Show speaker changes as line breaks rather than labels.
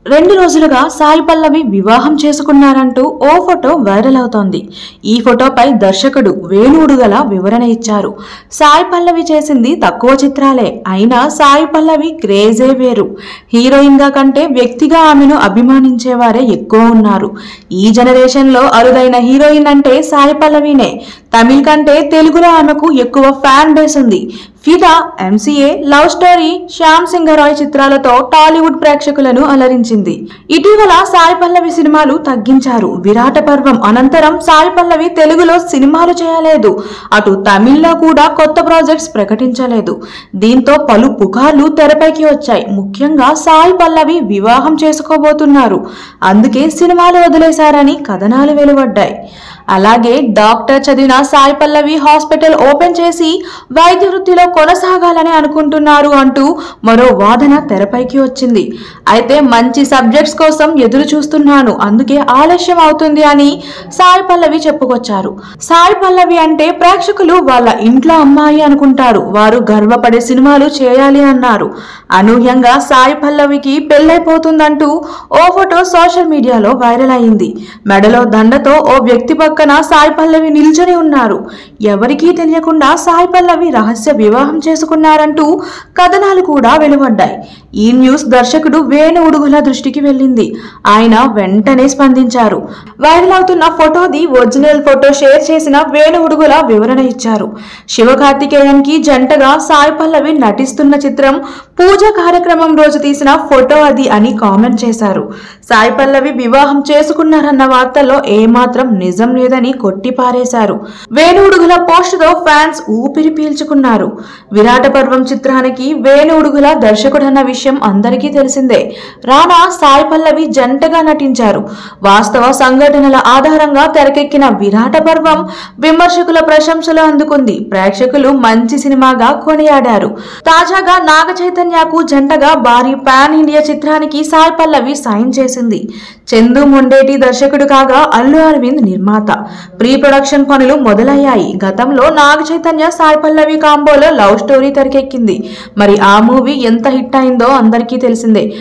రెండు రోజులుగా సాయి పల్లవి వివాహం చేసుకున్నారంటూ ఓ ఫోటో వైరల్ అవుతోంది ఈ ఫోటోపై దర్శకుడు వేణుడుగల వివరణ ఇచ్చారు సాయి పల్లవి చేసింది తక్కువ చిత్రాలే అయినా సాయి పల్లవి క్రేజే వేరు హీరోయిన్ గా కంటే వ్యక్తిగా ఆమెను అభిమానించేవారే ఎక్కువ ఉన్నారు ఈ జనరేషన్ లో అరుదైన హీరోయిన్ అంటే సాయి పల్లవినే తమిళ్ కంటే తెలుగులో ఆమెకు ఎక్కువ ఫ్యాన్ బేస్ ఉంది Fidaa MCA love story Shyam Singharoy చిత్రాలతో టాలీవుడ్ ప్రేక్షకులను అలరించింది ఇటీవల సాయి పల్లవి సినిమాలు తగ్గించారు విరాట పర్వం అనంతరం సాయి పల్లవి తెలుగులో సినిమాలు చేయలేదు అటు తమిళ్లో కూడా కొత్త ప్రాజెక్ట్స్ ప్రకటించలేదు దీంతో పలు పుకార్లు తెరపైకి వచ్చాయి ముఖ్యంగా సాయి పల్లవి వివాహం చేసుకోబోతున్నారు అందుకే సినిమాలు వదిలేశారని కథనాలు వెలువడ్డాయి అలాగే డాక్టర్ చదివిన సాయి పల్లవి హాస్పిటల్ ఓపెన్ చేసి వైద్య వృత్తిలో కొనసాగాలని అనుకుంటున్నారు అంటూ మరో వాదన తెరపైకి వచ్చింది అయితే మంచి సబ్జెక్ట్స్ కోసం ఎదురు చూస్తున్నాను అందుకే ఆలస్యం అవుతుంది అని సాయి పల్లవి చెప్పుకొచ్చారు సాయి పల్లవి అంటే ప్రేక్షకులు వాళ్ళ ఇంట్లో అమ్మాయి అనుకుంటారు వారు గర్వపడే సినిమాలు చేయాలి అన్నారు అనూహ్యంగా సాయి పల్లవికి పెళ్ళైపోతుందంటూ ఓ ఫోటో సోషల్ మీడియాలో వైరల్ అయింది మెడలో దండతో ఓ వ్యక్తి పక్కన సాయి పల్లవి నిల్చొని ఉన్నారు ఎవరికీ తెలియకుండా సాయి పల్లవి రహస్య వివాహం చేసుకున్నారంటూ కథనాలు కూడా వెలువడ్డాయి ఈ న్యూస్ దర్శకుడు వేణు ఉడుగుల దృష్టికి వెళ్ళింది ఆయన వెంటనే స్పందించారు వైరల్ అవుతున్న ఫోటోది ఒరిజినల్ ఫోటో షేర్ చేసిన వేణు ఉడుగుల వివరణ ఇచ్చారు శివకార్తికేయన్ కి జంటగా సాయి పల్లవి నటిస్తున్న చిత్రం పూజ కార్యక్రమం రోజు తీసిన ఫోటో అది అని కామెంట్ చేశారు సాయి పల్లవి వివాహం చేసుకున్నారన్న వార్తల్లో ఏమాత్రం నిజం లేదని కొట్టిపారేశారు వేణుడుగుల పోస్ట్ తో ఫ్యాన్స్ ఊపిరి పీల్చుకున్నారు విరాట పర్వం చిత్రానికి వేణుడుగుల దర్శకుడన్న విషయం అందరికీ తెలిసిందే రానా సాయి పల్లవి జంటగా నటించారు వాస్తవ సంఘటనల ఆధారంగా తెరకెక్కిన విరాట పర్వం విమర్శకుల ప్రశంసలు అందుకుంది ప్రేక్షకులు మంచి సినిమాగా కొనియాడారు తాజాగా నాగ చైతన్యకు జంటగా భారీ పాన్ ఇండియా చిత్రానికి సాయి పల్లవి సైన్ చేసింది చందు మొండేటి దర్శకుడు కాగా అల్లు అరవింద్ నిర్మాత ప్రీ ప్రొడక్షన్ పనులు మొదలయ్యాయి గతంలో నాగ చైతన్య సాయి పల్లవి కాంబోలో లవ్ స్టోరీ తెరకెక్కింది మరి ఆ మూవీ ఎంత హిట్ అయిందో అందరికీ తెలిసిందే